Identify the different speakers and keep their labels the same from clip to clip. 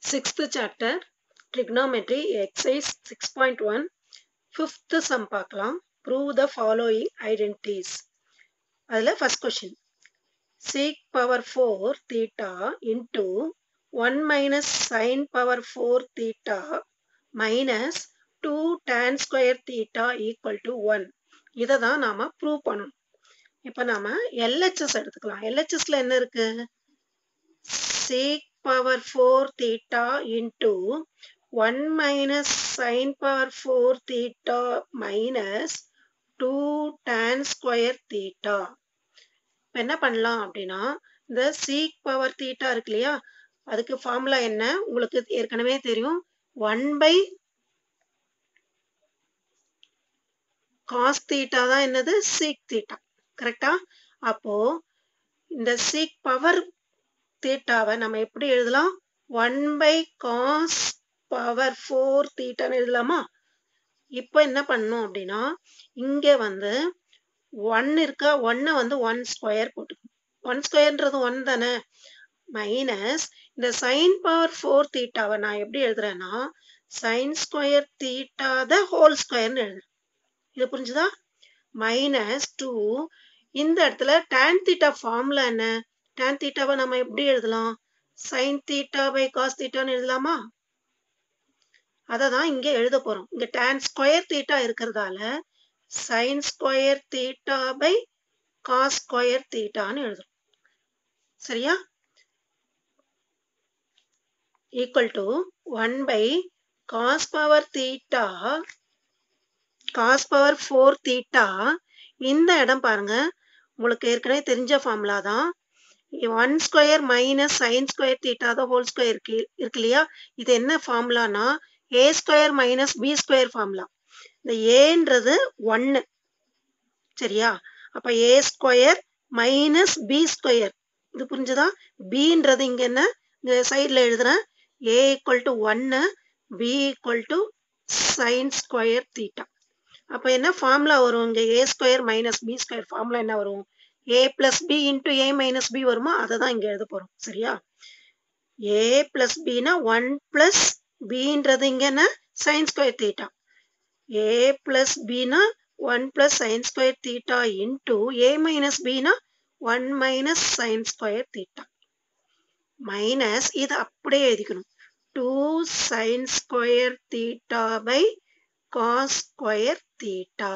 Speaker 1: Sixth chapter trigonometry exercise 6.1 fifth sum பார்க்கலாம் prove the following identities அதுல first question sec power 4 theta into 1 minus sin power 4 theta minus 2 tan square theta equal to 1 இதை தான் நாம prove பண்ணணும் இப்போ நாம LHS எடுத்துக்கலாம் LHSல என்ன இருக்கு sec power 4 theta into 1 minus sin power 4 theta minus 2 tan square theta இப்போ என்ன பண்ணலாம் அப்படின்னா இந்த sec power theta இருக்கு இல்லையா அதுக்கு ஃபார்முலா என்ன உங்களுக்கு ஏற்கனவே தெரியும் ஒன் பை காஸ் தீட்டா தான் என்னது சீக் தீட்டா கரெக்டா அப்போ இந்த சீக் பவர் தீட்டாவை நம்ம எப்படி எழுதலாம் one by cos power four தீட்டான்னு எழுதலாமா இப்போ என்ன பண்ணணும் அப்படின்னா இங்கே வந்து ஒன் இருக்கா ஒன்னை வந்து ஒன் ஸ்கொயர் போட்டுக்கணும் ஒன் ஸ்கொயர்ன்றது ஒன் தானே மைனஸ் இந்த சைன் பவர் ஃபோர் தீட்டாவை நான் எப்படி எழுதுறேன்னா sine square theta the whole ஸ்கொயர்னு எழுதுறேன் இது புரிஞ்சுதா மைனஸ் டூ இந்த இடத்துல டேன் தீட்டா ஃபார்முலா என்ன டேன் தீட்டாவை நம்ம எப்படி எழுதலாம் சைன் தீட்டா பை காஸ் தீட்டான்னு எழுதலாமா அதை தான் இங்கே எழுத போறோம் இங்க டேன் ஸ்கொயர் தீட்டா இருக்கிறதால sine square theta by cos square தீட்டான்னு எழுதுறோம் சரியா equal to one by cos power theta cos power four theta இந்த இடம் பாருங்க உங்களுக்கு ஏற்கனவே தெரிஞ்ச ஃபார்முலா தான் one square minus sine square theta தான் ஹோல் ஸ்கொயர் இருக்கு இருக்கு இல்லையா இது என்ன ஃபார்முலானா A square minus B square formula இந்த ஏன்றது ஒன்னு சரியா அப்ப A square minus B square இது புரிஞ்சுதா பின்றது இங்க என்ன இந்த சைட்ல எழுதுறேன் ஏ ஈக்குவல் டு ஒன்னு B equal to sine square theta அப்ப என்ன ஃபார்முலா வரும் இங்க ஏ square minus B square formula என்ன வரும் A plus B into A minus B வருமா அதை தான் இங்க எழுத போறோம் சரியா ஏ பிளஸ் பினா ஒன் பிளஸ் பின்றது இங்க என்ன sine square theta A plus பினா one plus sine square theta into A minus பினா one minus sine square theta minus இது அப்படியே எழுதிக்கணும் two sine square theta by cos square theta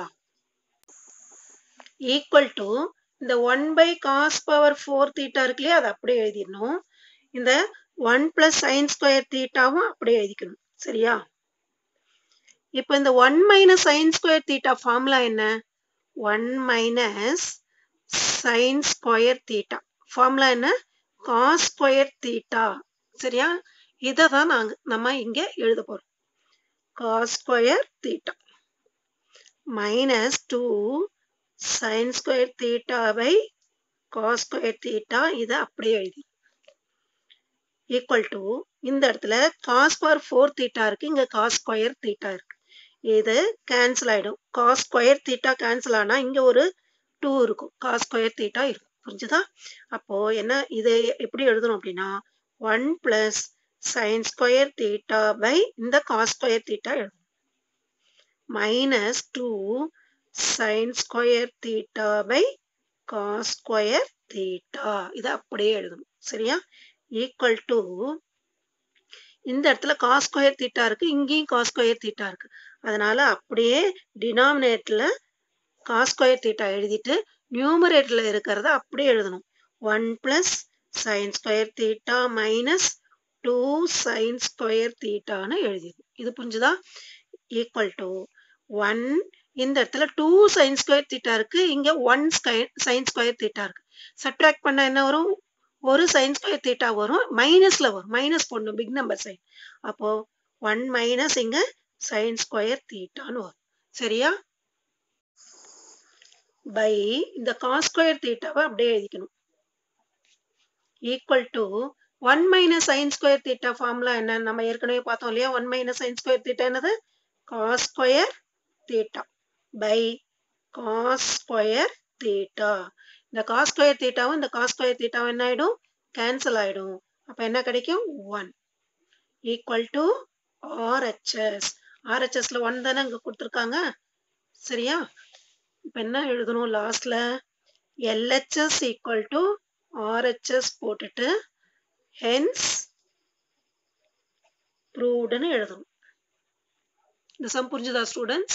Speaker 1: equal to இந்த one by cos power four theta இருக்கு இல்லையா அதை அப்படியே எழுதிடணும் இந்த ஒன் பிளஸ் சைன் ஸ்கொயர் தீட்டாவும் அப்படியே எழுதிக்கணும் சரியா இப்போ இந்த one minus sine square theta formula என்ன one minus sine square theta formula என்ன காஸ் ஸ்கொயர் தீட்டா சரியா இதை தான் நாங்கள் நம்ம இங்கே எழுத போகிறோம் cos square theta minus 2 sin square theta by cos square theta இதை அப்படியே எழுதி ஈக்குவல் டு இந்த இடத்துல காஸ் பவர் ஃபோர் தீட்டா இருக்கு இங்க காஸ் ஸ்கொயர் தீட்டா இருக்கு இது கேன்சல் ஆயிடும் காஸ் ஸ்கொயர் தீட்டா கேன்சல் ஆனா இங்க ஒரு டூ இருக்கும் காஸ் ஸ்கொயர் தீட்டா இருக்கும் புரிஞ்சுதா அப்போ என்ன இது எப்படி எழுதணும் அப்படின்னா one plus sine square theta by இந்த காஸ் ஸ்கொயர் தீட்டா எழுதணும் minus two sine square theta by cos square theta இதை அப்படியே எழுதணும் சரியா ஈக்குவல் டு இந்த இடத்துல காஸ் ஸ்கொயர் தீட்டா இருக்கு இங்கேயும் காஸ் ஸ்கொயர் தீட்டா இருக்கு அதனால அப்படியே டினாமினேட்ல காஸ் ஸ்கொயர் தீட்டா எழுதிட்டு நியூமரேட்டர்ல இருக்கிறத அப்படியே எழுதணும் one plus sine square theta minus two sine square தீட்டான்னு எழுதிடும் இது புரிஞ்சுதா ஈக்குவல் டு ஒன் இந்த இடத்துல டூ சைன் ஸ்கொயர் தீட்டா இருக்கு இங்க ஒன் சைன் ஸ்கொயர் தீட்டா இருக்கு சப்ட்ராக்ட் பண்ண என்ன வரும் ஒரு சைன் ஸ்கொயர் தீட்டா வரும் மைனஸ்ல வரும் மைனஸ் போடணும் பிக் நம்பர் சைன் அப்போ ஒன் மைனஸ் இங்க சைன் ஸ்கொயர் தீட்டான்னு வரும் சரியா பை இந்த காஸ் ஸ்கொயர் தீட்டாவை அப்படியே எழுதிக்கணும் equal to one minus sine square theta formula என்ன நம்ம ஏற்கனவே பார்த்தோம் இல்லையா one minus sine square theta என்னது cos square theta by cos square theta இந்த காஸ் ஸ்கொயர் தீட்டாவும் இந்த காஸ் ஸ்கொயர் தீட்டாவும் என்ன ஆயிடும் கேன்சல் ஆயிடும் அப்ப என்ன கிடைக்கும் ஒன் ஈக்குவல் டு ஆர்ஹெச்எஸ் ஆர்ஹெச்எஸ்ல ஒன் தானே இங்க கொடுத்துருக்காங்க சரியா இப்போ என்ன எழுதணும் லாஸ்ட்ல எல்ஹெச்எஸ் ஈக்குவல் டு ஆர்ஹெச்எஸ் போட்டுட்டு ஹென்ஸ் ப்ரூவ்டுன்னு எழுதணும் இந்த சம் புரிஞ்சுதா students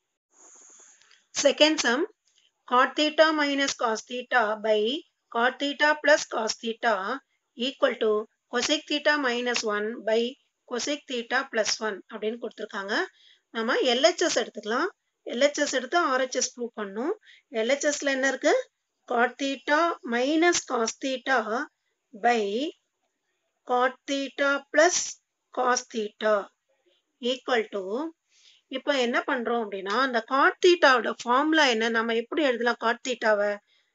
Speaker 1: second sum cot theta minus cos theta by cot theta plus cos theta equal to cosec theta minus 1 by cosec theta plus 1 அப்படின்னு கொடுத்துருக்காங்க நம்ம LHS எடுத்துக்கலாம் LHS எடுத்து RHS ப்ரூவ் பண்ணும் LHSல என்ன இருக்கு cot theta minus cos theta by cot theta plus cos theta equal to இப்போ என்ன பண்றோம் அப்படின்னா அந்த காட் தீட்டாவோட ஃபார்முலா என்ன நம்ம எப்படி எழுதலாம் காட் தீட்டாவை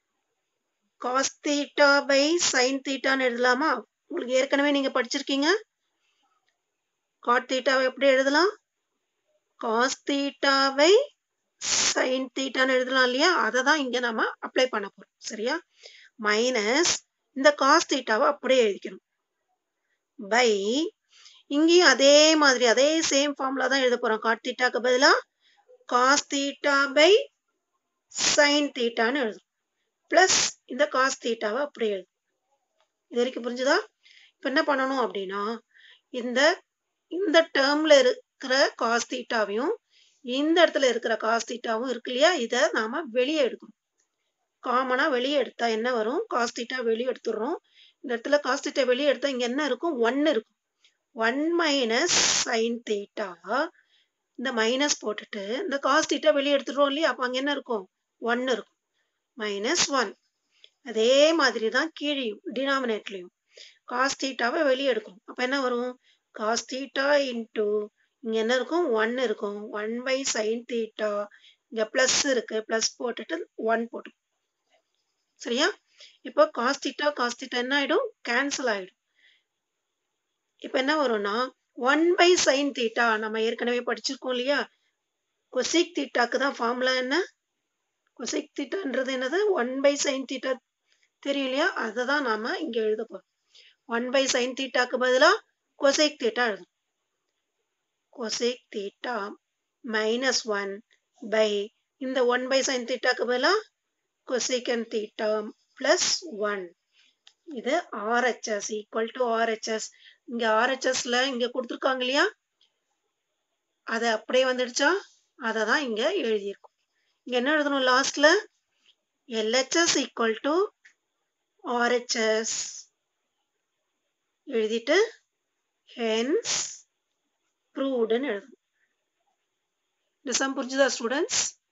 Speaker 1: காஸ் தீட்டா பை சைன் தீட்டான்னு எழுதலாமா உங்களுக்கு ஏற்கனவே நீங்க படிச்சிருக்கீங்க காட் தீட்டாவை எப்படி எழுதலாம் காஸ் தீட்டா பை சைன் தீட்டான்னு எழுதலாம் இல்லையா அதை தான் இங்க நம்ம அப்ளை பண்ண போறோம் சரியா மைனஸ் இந்த காஸ் தீட்டாவை அப்படியே எழுதிக்கணும் பை இங்கேயும் அதே மாதிரி அதே சேம் ஃபார்முலா தான் எழுத போறோம் காட் தீட்டாக்கு பதிலா காஸ் தீட்டா பை சைன் தீட்டான்னு எழுதும் பிளஸ் இந்த காஸ் தீட்டாவை அப்படியே எழுதும் இது வரைக்கும் புரிஞ்சுதா இப்போ என்ன பண்ணணும் அப்படின்னா இந்த இந்த டேர்ம்ல இருக்கிற காஸ் தீட்டாவையும் இந்த இடத்துல இருக்கிற காஸ் தீட்டாவும் இருக்கு இல்லையா இதை நாம வெளியே எடுக்கணும் காமனா வெளியே எடுத்தா என்ன வரும் காஸ் தீட்டா வெளியே எடுத்துடுறோம் இந்த இடத்துல காஸ் தீட்டா வெளியே எடுத்தா இங்க என்ன இருக்கும் ஒன்னு இருக்கும் ஒன் மைனஸ் சைன் தீட்டா இந்த மைனஸ் போட்டுட்டு இந்த காஸ் தீட்டா வெளியே எடுத்துடுறோம் இல்லையா அப்போ அங்கே என்ன இருக்கும் ஒன் இருக்கும் மைனஸ் ஒன் அதே மாதிரி தான் கீழையும் டினாமினேட்லையும் காஸ் தீட்டாவை வெளியே எடுக்கும் அப்போ என்ன வரும் காஸ் தீட்டா இன்டூ இங்கே என்ன இருக்கும் ஒன் இருக்கும் ஒன் பை சைன் தீட்டா இங்கே ப்ளஸ் இருக்கு ப்ளஸ் போட்டுட்டு ஒன் போட்டு சரியா இப்போ காஸ் தீட்டா காஸ் தீட்டா என்ன ஆயிடும் கேன்சல் ஆயிடும் இப்போ என்ன வரும்னா ஒன் பை சைன் தீட்டா நம்ம ஏற்கனவே படிச்சிருக்கோம் இல்லையா கொசிக் தீட்டாக்கு தான் ஃபார்முலா என்ன கொசிக் தீட்டான்றது என்னது ஒன் பை சைன் தீட்டா தெரியும் இல்லையா அதை தான் நாம இங்க எழுத போறோம் ஒன் பை சைன் தீட்டாக்கு பதிலாக கொசைக் தீட்டா எழுதும் cosec theta minus one by இந்த ஒன் பை சைன் தீட்டாக்கு பதிலாக கொசைக்கன் தீட்டா பிளஸ் ஒன் இது ஆர்ஹெச்எஸ் ஈக்குவல் டு ஆர்ஹெச்எஸ் இங்க ஆர்ஹெச்எஸ்ல இங்க கொடுத்துருக்காங்க இல்லையா அது அப்படியே வந்துடுச்சா அதை தான் இங்க எழுதியிருக்கோம் இங்க என்ன எழுதணும் லாஸ்ட்ல எல்ஹெச்எஸ் ஈக்குவல் டு ஆர்ஹெச்எஸ் எழுதிட்டு ஹென்ஸ் ப்ரூவ்டுன்னு எழுதணும் இந்த சம் புரிஞ்சுதா ஸ்டூடெண்ட்ஸ்